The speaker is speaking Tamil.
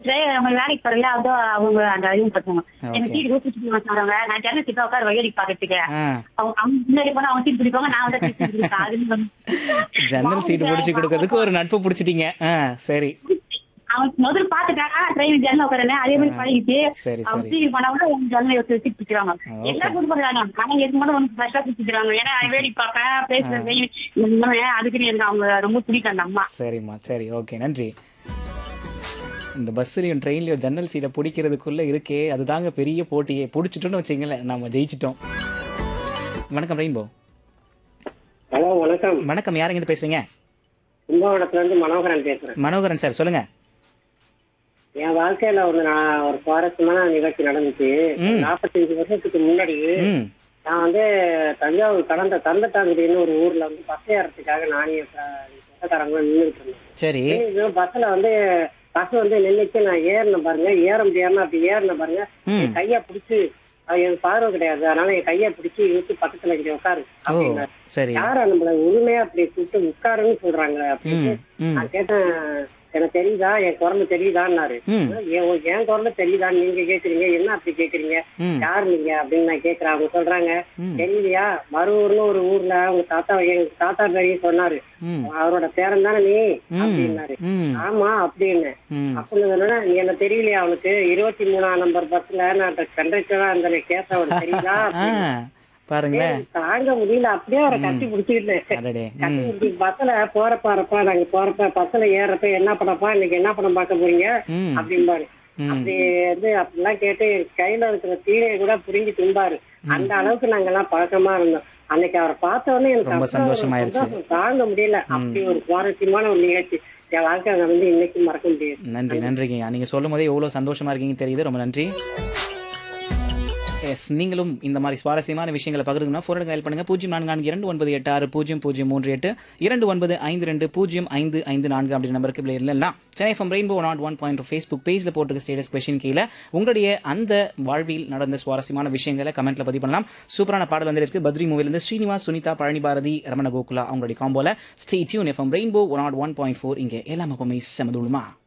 அவங்க வேலைக்கு போறல அதோ அவங்க அந்த இது பண்ணுவாங்க எனக்கு Okay. சீட் ஊத்திட்டு வந்தாங்க நான் ஜன்னல் சீட்டா உட்கார வயடி பாக்கிறதுக்கு ஆ அவங்க அவங்க முன்னாடி போனா அவங்க சீட் பிடிப்பாங்க நான் வந்து சீட் பிடிப்பேன் அது வந்து- ஜன்னல் சீட்டு பிடிச்சி கொடுக்கறதுக்கு ஒரு நட்பு பிடிச்சிட்டீங்க ஆ சரி அவன் முதல்ல பாத்துட்டாங்க ட்ரெயின் ஜன்னல் உட்காரனே அதே மாதிரி பழகிட்டு சரி, அவங்க சரி. சீட் பண்ணா கூட அவங்க ஜன்னல் எடுத்து சீட் பிடிக்கிறாங்க Okay. எல்லா குடும்பம் பண்றாங்க ஆனா எதுக்கு மட்டும் ஒன்று ஃபர்ஸ்டா பிடிச்சிக்கிறாங்க ஏன்னா வேடி பார்ப்பேன் பேசுறேன் அதுக்கு எனக்கு அவங்க ரொம்ப பிடிக்கும் அந்த அம்மா சரிம்மா சரி ஓகே நன்றி இந்த பஸ்ஸுலையும் ட்ரெயின்லையும் ஜன்னல் சீட்டை பிடிக்கிறதுக்குள்ள இருக்கே அதுதாங்க பெரிய போட்டியே பிடிச்சிட்டோம்னு வச்சிங்களேன் நம்ம ஜெயிச்சிட்டோம் வணக்கம் ரெயின்போ ஹலோ வணக்கம் வணக்கம் யாருங்க இருந்து பேசுறீங்க கும்பகோணத்துல இருந்து மனோகரன் பேசுறேன் மனோகரன் சார் சொல்லுங்க என் வாழ்க்கையில ஒரு நான் ஒரு சுவாரஸ்யமான நிகழ்ச்சி நடந்துச்சு ம். நாற்பத்தஞ்சு வருஷத்துக்கு முன்னாடி ம் நான் வந்து தஞ்சாவூர் கடந்த தந்தட்டாங்குடின்னு ஒரு ஊர்ல வந்து பஸ் ஏறதுக்காக நானே சொந்தக்காரங்க நின்றுட்டு இருந்தேன் சரி பஸ்ல வந்து பஸ் வந்து நின்னுச்சு நான் ஏறின பாருங்க ஏற முடியாம அப்படி ஏறின பாருங்க ம். என் கைய பிடிச்சு அது எனக்கு பார்வை கிடையாது அதனால என் கைய பிடிச்சு இழுத்து பக்கத்துல இங்க உட்காரு ஓ அப்படின்னாரு சரி யாரா நம்மள உரிமையா அப்படி கூப்பிட்டு உட்காருன்னு சொல்றாங்க ம் அப்படின்னு ம் நான் கேட்டேன் எனக்கு தெரியுதா என் குரல் தெரியுதான்னாரு ம் என் என் குரல் தெரியுதான்னு நீங்க கேக்குறீங்க என்ன அப்படி கேக்குறீங்க ம் யார் நீங்க அப்படின்னு நான் கேக்குறேன் அவங்க சொல்றாங்க ம். தெரியலையா மறுவூர்னு ஒரு ஊர்ல அவங்க தாத்தா எங்க தாத்தா பெரிய சொன்னாரு ம் அவரோட பேரன் தானே நீ ம் அப்படின்னாரு ம் ஆமா அப்படின்னு ம் அப்படின்னு சொன்னா நீ என்ன தெரியலையா அவனுக்கு இருபத்தி மூணாம் நம்பர் பஸ்ல நான் கண்டக்டரா இருந்தேன் கேட்ட அவனுக்கு தெரியுதா ஆ அப்படின்னு. பாருங்களேன் தாங்க முடியல அப்படியே அவரை கட்டி பிடிச்சிக்கிட்டேன் அடடே கட்டி ம் பிடிச்சி பஸ்ல போறப்ப வரப்ப நாங்க போறப்ப பஸ்ல ஏறப்ப என்ன பண்ணப்பா இன்னைக்கு என்ன படம் பார்க்க போறீங்க ம் அப்படிம்பாரு ம். அப்படி வந்து அப்படிலாம் கேட்டு கையில இருக்கிற தீரையை கூட புரிஞ்சு திம்பாரு அந்த அளவுக்கு நாங்க எல்லாம் பழக்கமா இருந்தோம் அன்னைக்கு அவரை பார்த்த உடனே எனக்கு ரொம்ப அவ்வளவு ஒரு சந்தோஷமாயிருச்சு. சந்தோஷம் தாங்க முடியல அப்படி ஒரு சுவாரஸ்யமான ஒரு நிகழ்ச்சி என் வாழ்க்கை அதை வந்து இன்னைக்கு மறக்க முடியாது நன்றி நன்றிங்க நீங்க சொல்லும் போதே எவ்வளவு சந்தோஷமா இருக்கீங்க தெரியுது ரொம்ப நன்றி எஸ் நீங்களும் இந்த மாதிரி சுவாரஸ்யமான விஷயங்களை பகிர்ந்துனா ஃபோன் டயல் பண்ணுங்க பூஜ்ஜியம் நான்கு நான்கு இரண்டு ஒன்பது எட்டு ஆறு பூஜ்ஜியம் பூஜ்ஜியம் மூன்று எட்டு இரண்டு ஒன்பது ஐந்து ரெண்டு பூஜ்ஜியம் ஐந்து ஐந்து நான்கு அப்படி நம்பருக்கு இப்படி இல்லைன்னா Chennai from rainbow naught one point Facebook பேஜில் போட்டுருக்க ஸ்டேட்டஸ் கொஷின் கீழே உங்களுடைய அந்த வாழ்வில் நடந்த சுவாரஸ்யமான விஷயங்களை கமெண்ட்ல பதிவு பண்ணலாம் சூப்பரான பாடல் வந்து இருக்கு பத்ரி மூவிலிருந்து ஸ்ரீனிவாஸ் சுனிதா பழனி பாரதி ரமண கோகுலா அவங்களுடைய காம்போல stay tune FM rainbow naught one point four இங்கே எல்லாமே செமதுமா